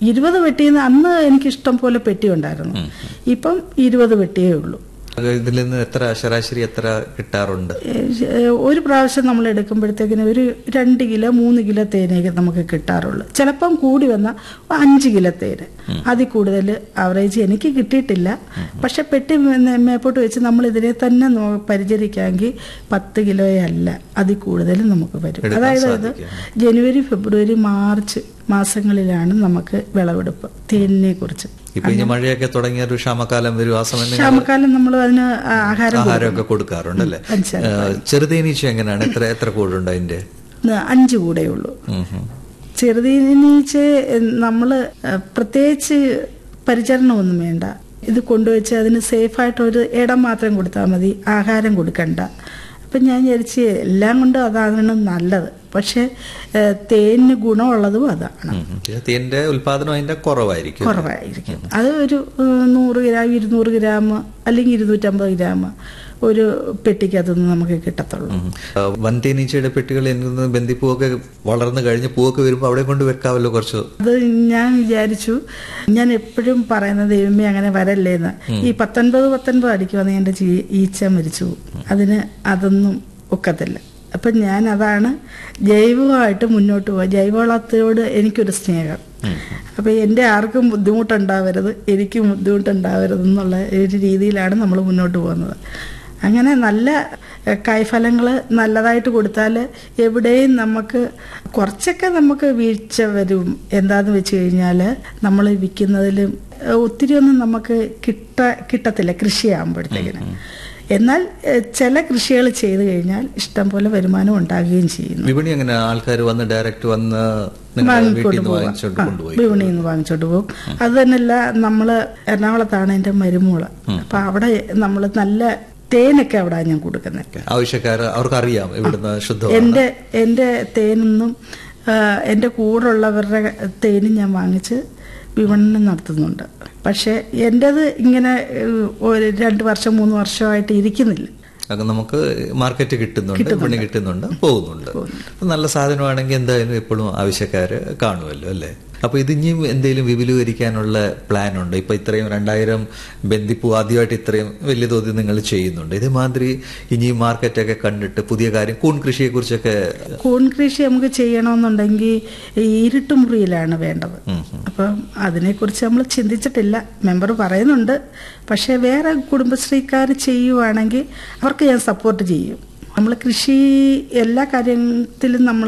ഇരുപത് പെട്ടിന്ന് അന്ന് എനിക്ക് ഇഷ്ടം പോലെ പെട്ടി ഉണ്ടായിരുന്നു ഇപ്പം ഇരുപത് പെട്ടിയേ ഉള്ളൂ ഇതിൽ നിന്ന് എത്ര ശരാശരി എത്ര കിട്ടാറുണ്ട് ഏഹ് ഒരു പ്രാവശ്യം നമ്മൾ എടുക്കുമ്പോഴത്തേക്കിന് ഒരു രണ്ട് കിലോ മൂന്ന് കിലോ തേനൊക്കെ നമുക്ക് കിട്ടാറുള്ളൂ ചിലപ്പം കൂടി വന്ന അഞ്ച് കിലോ തേന് അതിൽ കൂടുതൽ ആവറേജ് എനിക്ക് കിട്ടിയിട്ടില്ല പക്ഷെ പെട്ടി മേ- മേപ്പോട്ട് വെച്ച് നമ്മൾ ഇതിനെ തന്നെ നോ- പരിചരിക്കാമെങ്കിൽ പത്ത് കിലോയല്ല അതിൽ കൂടുതൽ നമുക്ക് വരും എടുക്കാൻ അതായത് ഇത് സാധിക്കും. ജനുവരി ഫെബ്രുവരി മാർച്ച് മാസങ്ങളിലാണ് നമുക്ക് വിളവെടുപ്പ് തേനിനെ കുറിച്ച് ഇപ്പൊ ഇനി മഴയൊക്കെ തുടങ്ങിയ ഒരു ക്ഷാമകാലം വരും ആ സമയം നിങ്ങൾ ക്ഷാമക്കാലം നമ്മൾ അതിന് ആഹാരം ആഹാരമൊക്കെ കൊടുക്കാറുണ്ട് അല്ലേ പഞ്ചസാര. ചെറുതേനീച്ച എങ്ങനെയാണ് എത്ര എത്ര കൂടുണ്ട് അതിന്റെ കൊടുക്കും. അഞ്ച് കൂടെ ഉള്ളൂ ഉം ഉം. ചെറുതീനീച്ച് നമ്മൾ പ്രത്യേകിച്ച് പരിചരണമൊന്നും വേണ്ട ഇത് കൊണ്ടുവച്ച് അതിന് സേഫായിട്ട് ഒരു ഇടം മാത്രം കൊടുത്താൽ മതി ആഹാരം കൊടുക്കണ്ട അപ്പം ഞാൻ വിചാരിച്ച് എല്ലാം കൊണ്ടും അതാണ് നല്ലത് പക്ഷേ ഏഹ്, തേനിന് ഗുണമുള്ളതും അതാണ് ഉം ഉം. പിന്നെ തേന്റെ ഉൽപാദനം അതിന്റെ കുറവായിരിക്കും കുറവായിരിക്കും അത് ഒരു ഏഹ്, നൂറ് ഗ്രാം ഇരുന്നൂറ് ഗ്രാം അല്ലെങ്കിൽ ഇരുന്നൂറ്റമ്പത് ഗ്രാം ഒരു പെട്ടിക്കകത്തുനിന്ന് നമുക്ക് കിട്ടത്തുള്ളൂ ഉം. ആ, വൻതേനീച്ചയുടെ പെട്ടികൾ നിന്ന് ബന്ദിപ്പൂവൊക്കെ വളർന്നു കഴിഞ്ഞ് പൂവൊക്കെ വരുമ്പോൾ അവിടെ കൊണ്ട് വെക്കാമല്ലോ കുറച്ച് അത് ഞാൻ വിചാരിച്ചു ഞാൻ എപ്പോഴും പറയുന്ന ദൈവമേ അങ്ങനെ വരല്ലേന്ന് ഈ പത്തൊൻപത് പത്തൊൻപത് അടിക്കുവാന്ന് എൻ്റെ ചീ- ഈച്ച മരിച്ചു പോകും അതിന് അതൊന്നും ഒക്കത്തില്ല അപ്പം ഞാൻ അതാണ് ജൈവമായിട്ട് മുന്നോട്ട് പോവുക ജൈവവളത്തോട് എനിക്കൊരു സ്നേഹം അപ്പം എൻ്റെ ആർക്കും ബുദ്ധിമുട്ടുണ്ടാവരുത് എനിക്കും ബുദ്ധിമുട്ടുണ്ടാവരുത് എന്നുള്ള ഒരു രീതിയിലാണ് നമ്മൾ മുന്നോട്ട് പോകുന്നത് അങ്ങനെ നല്ല കായ്ഫലങ്ങൾ നല്ലതായിട്ട് കൊടുത്താൽ എവിടെയും നമുക്ക് കുറച്ചൊക്കെ നമുക്ക് വീഴ്ച വരും എന്താന്ന് വെച്ച് കഴിഞ്ഞാൽ നമ്മൾ വിൽക്കുന്നതിലും ഏഹ്, ഒത്തിരി ഒന്നും നമുക്ക് കിട്ട കിട്ടത്തില്ല കൃഷിയാകുമ്പോഴത്തേക്കിന് എന്നാൽ ഏഹ്, ചില കൃഷികൾ ചെയ്തു കഴിഞ്ഞാൽ ഇഷ്ടം പോലെ വരുമാനം ഉണ്ടാകുകയും ചെയ്യുന്നു വിപണി എങ്ങനെ ആൾക്കാർ വന്ന് ഡയറക്റ്റ് വന്ന് നിങ്ങളുടെ വീട്ടിൽ വാങ്ങിക്കൊണ്ട് നിന്ന് പോവാം വാങ്ങിച്ചോണ്ട് ആ, കൊണ്ടുപോയി വിപണിയിൽ നിന്ന് വാങ്ങിച്ചോണ്ട് പോകും അത് തന്നെയല്ല നമ്മള് എറണാകുളത്താണ് എൻ്റെ മരുമോള് അപ്പൊ അവിടെ നമ്മൾ നല്ല തേനൊക്കെ അവിടെ ഞാൻ കൊടുക്കുന്നത് ആവശ്യക്കാർ അവർക്കറിയാം ഇവിടുന്ന് ശുദ്ധമാണ് എൻ്റെ എൻ്റെ തേനൊന്നും ആ, എൻ്റെ കൂടെയുള്ളവരുടെ തേനും ഞാൻ വാങ്ങിച്ച് വിപണനം നടത്തുന്നുണ്ട് പക്ഷേ എൻ്റെത് ഇങ്ങനെ ഏഹ്, ഒരു രണ്ട് വർഷം മൂന്ന് വർഷമായിട്ട് ഇരിക്കുന്നില്ല അത് നമുക്ക് മാർക്കറ്റ് കിട്ടുന്നുണ്ട് വിപണി കിട്ടുന്നുണ്ട് പോകുന്നുണ്ട് അപ്പൊ നല്ല സാധനമാണെങ്കിൽ എന്തായാലും എപ്പോഴും ആവശ്യക്കാര് കാണുമല്ലോ അല്ലേ അപ്പൊ ഇത് ഇനിയും എന്തെങ്കിലും വിപുലീകരിക്കാനുള്ള പ്ലാൻ ഉണ്ട് ഇപ്പൊ ഇത്രയും രണ്ടായിരം ബന്ദിപ്പൂ ആദ്യമായിട്ട് ഇത്രയും വലിയ തോതിൽ നിങ്ങൾ ചെയ്യുന്നുണ്ട് ഇതേമാതിരി ഇനിയും മാർക്കറ്റൊക്കെ കണ്ടിട്ട് പുതിയ കാര്യം കൂൺ കൃഷിയെ കുറിച്ചൊക്കെ കൂൺ കൃഷി നമുക്ക് ചെയ്യണമെന്നുണ്ടെങ്കിൽ ഈ ഇരുട്ടുമുറിയിലാണ് വേണ്ടത് അപ്പം അതിനെക്കുറിച്ച് നമ്മൾ ചിന്തിച്ചിട്ടില്ല മെമ്പർ പറയുന്നുണ്ട് പക്ഷേ വേറെ കുടുംബശ്രീക്കാർ ചെയ്യുവാണെങ്കിൽ അവർക്ക് ഞാൻ സപ്പോർട്ട് ചെയ്യും നമ്മൾ കൃഷി എല്ലാ കാര്യത്തിലും നമ്മൾ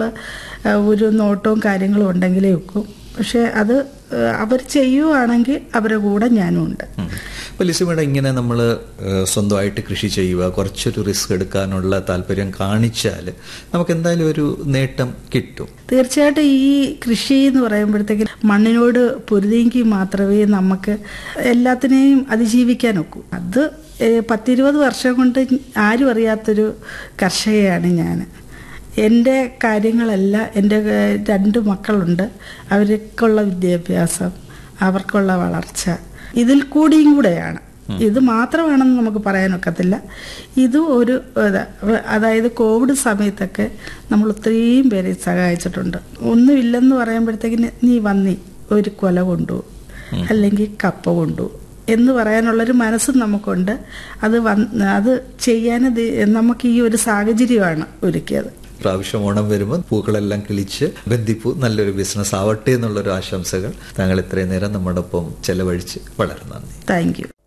ഒരു നോട്ടവും കാര്യങ്ങളും ഉണ്ടെങ്കിലേ വെക്കും പക്ഷേ അത് അവർ ചെയ്യുവാണെങ്കിൽ അവരുടെ കൂടെ ഞാനും ഉണ്ട് അപ്പൊ ലിസിമയുടെ ഇങ്ങനെ നമ്മൾ സ്വന്തമായിട്ട് കൃഷി ചെയ്യുക കുറച്ചൊരു റിസ്ക് എടുക്കാനുള്ള താല്പര്യം കാണിച്ചാൽ നമുക്ക് എന്തായാലും ഒരു നേട്ടം കിട്ടും തീർച്ചയായിട്ടും ഈ കൃഷി എന്ന് പറയുമ്പോഴത്തേക്ക് മണ്ണിനോട് പൊരുതിയെങ്കിൽ മാത്രമേ നമുക്ക് എല്ലാത്തിനെയും അതിജീവിക്കാൻ ഒക്കൂ അത് ഏഹ്, പത്തിരുപത് വർഷം കൊണ്ട് ആരും അറിയാത്തൊരു കർഷകയാണ് ഞാൻ എൻ്റെ കാര്യങ്ങളെല്ലാം എൻ്റെ ഏഹ്, രണ്ട് മക്കളുണ്ട് അവർക്കുള്ള വിദ്യാഭ്യാസം അവർക്കുള്ള വളർച്ച ഇതിൽ കൂടിയും കൂടെയാണ് ഇത് മാത്രമാണെന്ന് നമുക്ക് പറയാനൊക്കത്തില്ല ഇതും ഒരു ഇത്, അതായത് കോവിഡ് സമയത്തൊക്കെ നമ്മൾ ഒത്തിരിയും പേരെ സഹായിച്ചിട്ടുണ്ട് ഒന്നുമില്ലെന്ന് പറയുമ്പോഴത്തേക്കിന് നീ വന്നി ഒരു കൊല കൊണ്ടു അല്ലെങ്കിൽ കപ്പ കൊണ്ടു എന്ന് പറയാനുള്ളൊരു മനസ്സും നമുക്കുണ്ട് അത് വന്ന് അത് ചെയ്യാൻ ദി- നമുക്ക് ഈ ഒരു സാഹചര്യമാണ് ഒരുക്കിയത് പ്രാവശ്യം ഓണം വരുമ്പോൾ പൂക്കളെല്ലാം കിളിച്ച് ബന്ദിപ്പൂ നല്ലൊരു ബിസിനസ് ആവട്ടെ എന്നുള്ളൊരു ആശംസകൾ താങ്കൾ ഇത്രയും നേരം നമ്മുടെ ഒപ്പം ചെലവഴിച്ച് വളരെ നന്ദി താങ്ക് യു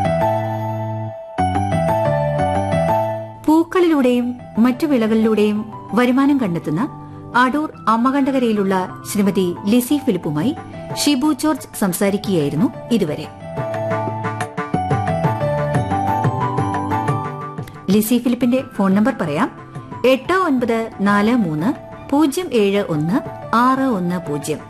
പൂക്കളിലൂടെയും മറ്റു വിളകളിലൂടെയും വരുമാനം കണ്ടെത്തുന്ന അടൂർ അമ്മകണ്ഠകരയിലുള്ള ശ്രീമതി ലിസി ഫിലിപ്പുമായി ഷിബു ജോർജ് സംസാരിക്കുകയായിരുന്നു ഇതുവരെ ലിസി ഫിലിപ്പിന്റെ ഫോൺ നമ്പർ പറയാം എട്ട് ഒൻപത് നാല് മൂന്ന് പൂജ്യം ഏഴ് ഒന്ന് ആറ് ഒന്ന് പൂജ്യം